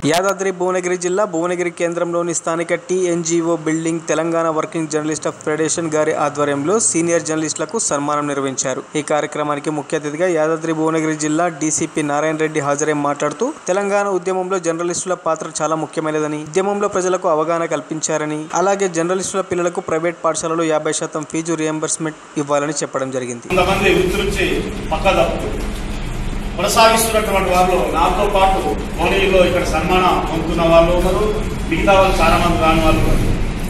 యాదాద్రి భువనగిరి జిల్లా భువనగిరి కేంద్రంలోని స్థానిక TNGO building Telangana working journalist of federation గారి ఆధ్వర్యంలో సీనియర్ జర్నలిస్టులకు సన్మానం నిర్వహించారు ఈ కార్యక్రమానికి ముఖ్య అతిథిగా యాదాద్రి భువనగిరి జిల్లా డీసీపీ నారాయణ రెడ్డి హాజరై మాట్లాడుతూ తెలంగాణ ఉద్యమంలో జర్నలిస్టుల పాత్ర చాలా ముఖ్యమైనదని ఉద్యమంలో ప్రజలకు అవగాహన కల్పించారని అలాగే జర్నలిస్టుల పిల్లలకు ప్రైవేట్ పాఠశాలలో యాభై శాతం ఫీజు రియంబర్స్మెంట్ ఇవ్వాలని చెప్పడం జరిగింది కొంతమంది వృత్తి నుంచి పక్క తప్పుతూ కొనసాగిస్తున్నటువంటి వాళ్ళు నాతో పాటు మోనీలో ఇక్కడ సన్మానం పొందుతున్న వాళ్ళు ఉన్నారు మిగతా వాళ్ళు చాలా మంది రాని వాళ్ళు ఉన్నారు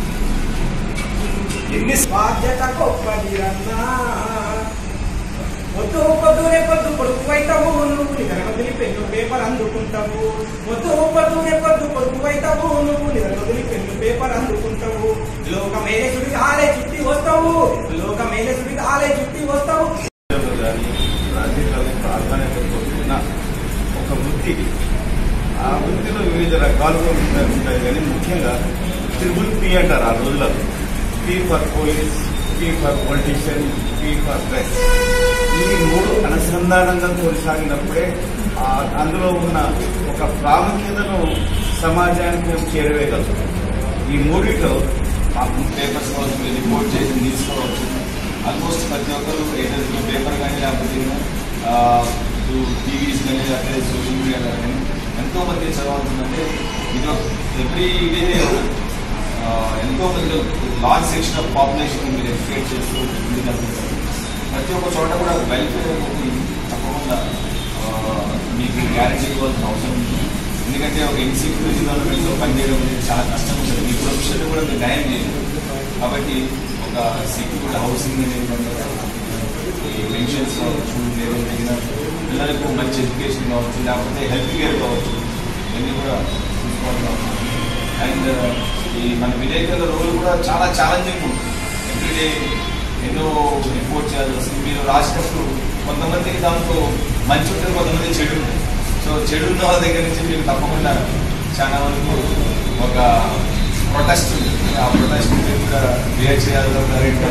ఎన్ని బాధ్యత గొప్పదిరన్నా పొద్దు పొద్దునే పొద్దు పొడుపు అవుతావు నువ్వు నిద్ర వదిలి పెన్ను పేపర్ అందుకుంటావు పొద్దు పొద్దునే పొద్దు పొడుపు అవుతావు నువ్వు నిద్ర వదిలి పెన్ను పేపర్ అందుకుంటావు లోకమేలే చుడి ఆలే చుట్టి వస్తావు లోకమేలే చుడి ఆలే చుట్టి వస్తావు కానీ రాజకీయాలకు ప్రాధాన్యత ఉన్న ఒక వృత్తి ఆ వృత్తిలో వివిధ రకాలుగా ఉంటాయి ఉంటాయి కానీ ముఖ్యంగా త్రిబుల్ పి అంటారు ఆ రోజులలో P for police P for politician P for press ఈ మూడు అనుసంధానంగా కొనసాగినప్పుడే ఆ అందులో ఉన్న ఒక ప్రాముఖ్యతను సమాజానికి మేము చేరవేయగలుగుతాం ఈ మూడిట్లో మాకు పేపర్స్ కావచ్చు మీరు రిపోర్ట్ చేసి తీసుకోవచ్చు ఆల్మోస్ట్ ప్రతి ఒక్కరు ఏదైతే పేపర్ కానీ లేకపోతే టీవీస్ కానీ లేకపోతే సోషల్ మీడియా కానీ ఎంతో మంది చదవాల్సిందంటే ఇది ఎవ్రీ డే ఎంతో మంది లార్జ్ సెక్షన్ ఆఫ్ పాపులేషన్ మీరు ఎడ్యుకేట్ చేస్తూ ముందుకెళ్తుంటారు ప్రతి ఒక్క చోట కూడా వెల్ఫేర్ అనేది తప్పకుండా ఆ, మీకు గ్యారంటీ ఇవ్వాల్సిన అవసరం ఉంది ఎందుకంటే ఒక ఇన్సెక్యూరిటీ డెవలప్మెంట్లో పనిచేయడం అనేది చాలా కష్టం ఉంటుంది మీ ప్రొఫెషన్ కూడా మీరు న్యాయం చేయలేదు కాబట్టి ఒక సెక్యూర్డ్ హౌసింగ్ అనేది కానీ, ఈ పెన్షన్స్ కావచ్చు లేదా తగిన పిల్లలకు మంచి ఎడ్యుకేషన్ కావచ్చు లేకపోతే హెల్త్ కేర్ కావచ్చు ఇవన్నీ కూడా చూసుకోవాల్సిన అవసరం ఉంది. అండ్ ఈ మన విలేకరుల రోల్ కూడా చాలా ఛాలెంజింగ్ ఉంటుంది ఎవ్రీడే ఎన్నో రిపోర్ట్ చేయాల్సి వస్తుంది మీరు రాసినప్పుడు కొంతమందికి దాంట్లో మంచి ఉంటుంది కొంతమంది చెడు ఉంటుంది సో చెడు ఉన్న వాళ్ళ దగ్గర నుంచి మీకు తప్పకుండా చాలా వరకు ఒక ప్రొటెస్ట్ ఉంది ఆ ప్రొటెస్ట్ కూడా క్లియర్ చేయాలి ఒక రెడ్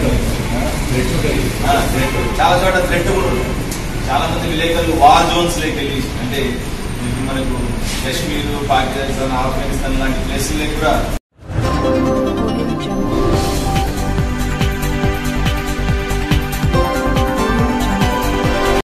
చాలా చోట థ్రెట్ కూడా ఉంది చాలా మంది విలేకరులు వార్ జోన్స్ లేకి వెళ్ళి అంటే ఇప్పుడు మనకు కశ్మీర్ పాకిస్తాన్ ఆఫ్ఘనిస్తాన్ లాంటి ప్లేసులకి కూడా